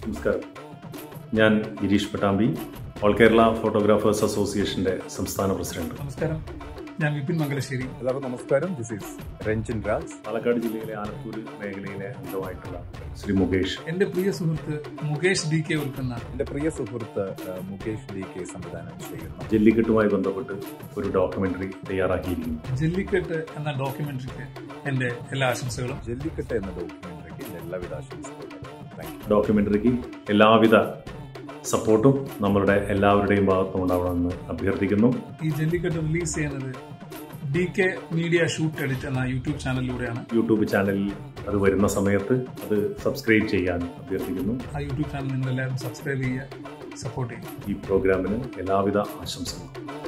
നമസ്കാരം ഞാൻ Gireesh Pattambi all Kerala photographers അസോസിയേഷന്റെ സംസ്ഥാന പ്രസിഡന്റ് നമസ്കാരം ഞാൻ വിപിൻ മംഗലശ്ശേരി എല്ലാവർക്കും നമസ്കാരം ദിസ് ഈസ് രഞ്ജിൻ രാജ് പാലക്കാട് ജില്ലയിലെ ആലത്തൂർ മേഖലയിലെ അംഗമായിട്ടുള്ള ശ്രീ മുകേഷ് എന്റെ പ്രിയ സുഹൃത്ത് മുകേഷ് ഡി കെ ഉൽക്കുന്ന എൻ്റെ പ്രിയ സുഹൃത്ത് ആ, മുകേഷ് ഡി കെ സംവിധാനം ചെയ്യുന്ന ജല്ലിക്കെട്ടുമായി ബന്ധപ്പെട്ട് ഒരു ഡോക്യുമെന്ററി തയ്യാറാക്കിയിരിക്കുന്നു ജല്ലിക്കെട്ട് എന്ന ഡോക്യുമെന്ററിക്ക് എന്റെ എല്ലാ ആശംസകളും ജല്ലിക്കെട്ട് എന്ന ഡോക്യുമെന്ററിക്ക് എൻ്റെ എല്ലാവിധ ആശംസകളും താങ്ക് യു ഡോക്യുമെന്ററിക്ക് എല്ലാവിധ സപ്പോർട്ടും നമ്മളുടെ എല്ലാവരുടെയും ഭാഗത്തും ഉണ്ടാവണമെന്ന് അഭ്യർത്ഥിക്കുന്നു ഈ ജല്ലിക്കെട്ട് റിലീസ് ചെയ്യുന്നത് D K media shoot edit എന്ന യൂട്യൂബ് ചാനലിലൂടെയാണ് യൂട്യൂബ് ചാനലിൽ അത് വരുന്ന സമയത്ത് അത് സബ്സ്ക്രൈബ് ചെയ്യാൻ അഭ്യർത്ഥിക്കുന്നു ആ യൂട്യൂബ് ചാനൽ നിങ്ങൾ എല്ലാവരും സബ്സ്ക്രൈബ് ചെയ്യുക സപ്പോർട്ട് ചെയ്യുക ഈ പ്രോഗ്രാമിന് എല്ലാവിധ ആശംസകളും